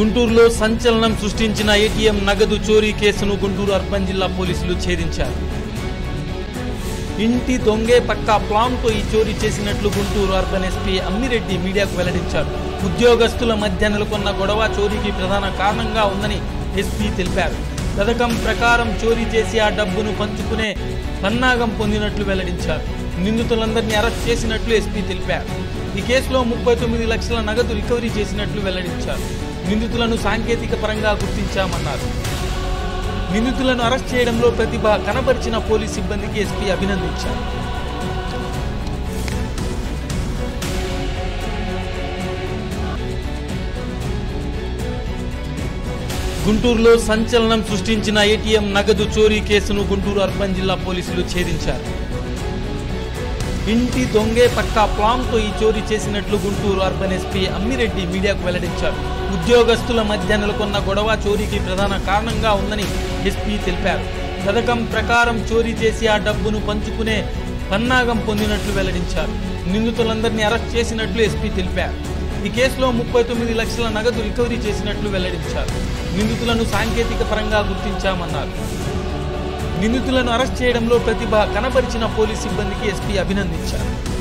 గుంటూరులో సంచలనం సృష్టించిన ఏటీఎం నగదు చోరీ కేసును గుంటూరు అర్బన్ జిల్లా పోలీసులు ఛేదించారు ఇంటి దొంగే పక్కా ప్లాన్తో ఈ చోరీ చేసినట్లు గుంటూరు అర్బన్ ఎస్పీ అమ్మిరెడ్డి మీడియాకు వెల్లడించారు ఉద్యోగస్తుల మధ్య నెలకొన్న గొడవ చోరీకి ప్రధాన కారణంగా ఉందని ఎస్పీ తెలిపారు పథకం ప్రకారం చోరీ చేసి ఆ డబ్బును పంచుకునే పన్నాగం పొందినట్లు వెల్లడించారు నిందితులందరినీ అరెస్ట్ చేసినట్లు ఎస్పీ తెలిపారు ఈ కేసులో ముప్పై తొమ్మిది లక్షల నగదు రికవరీ చేసినట్లు వెల్లడించారు నిందితులను సాంకేతిక పరంగా గుర్తించామన్నారు నిందితులను అరెస్ట్ చేయడంలో ప్రతిభ కనబరిచిన పోలీస్ సిబ్బందికి ఎస్పీ అభినందించారు గుంటూరులో సంచలనం సృష్టించిన ఏటీఎం నగదు చోరీ కేసును గుంటూరు అర్బన్ జిల్లా పోలీసులు ఛేదించారు ఇంటి దొంగే పక్కా ప్లాన్తో ఈ చోరీ చేసినట్లు గుంటూరు అర్బన్ ఎస్పీ అమ్మిరెడ్డి మీడియాకు వెల్లడించారు ఉద్యోగస్తుల మధ్య నెలకొన్న గొడవ చోరీకి ప్రధాన కారణంగా ఉందని ఎస్పీ తెలిపారు పథకం ప్రకారం చోరీ చేసి ఆ డబ్బును పంచుకునే పన్నాగం పొందినట్లు వెల్లడించారు నిందితులందరినీ అరెస్ట్ చేసినట్లు ఎస్పీ తెలిపారు ఈ కేసులో ముప్పై తొమ్మిది లక్షల నగదు రికవరీ చేసినట్లు వెల్లడించారు నిందితులను సాంకేతిక పరంగా గుర్తించామన్నారు నిందితులను అరెస్ట్ చేయడంలో ప్రతిభ కనబరిచిన పోలీస్ సిబ్బందికి ఎస్పీ అభినందించారు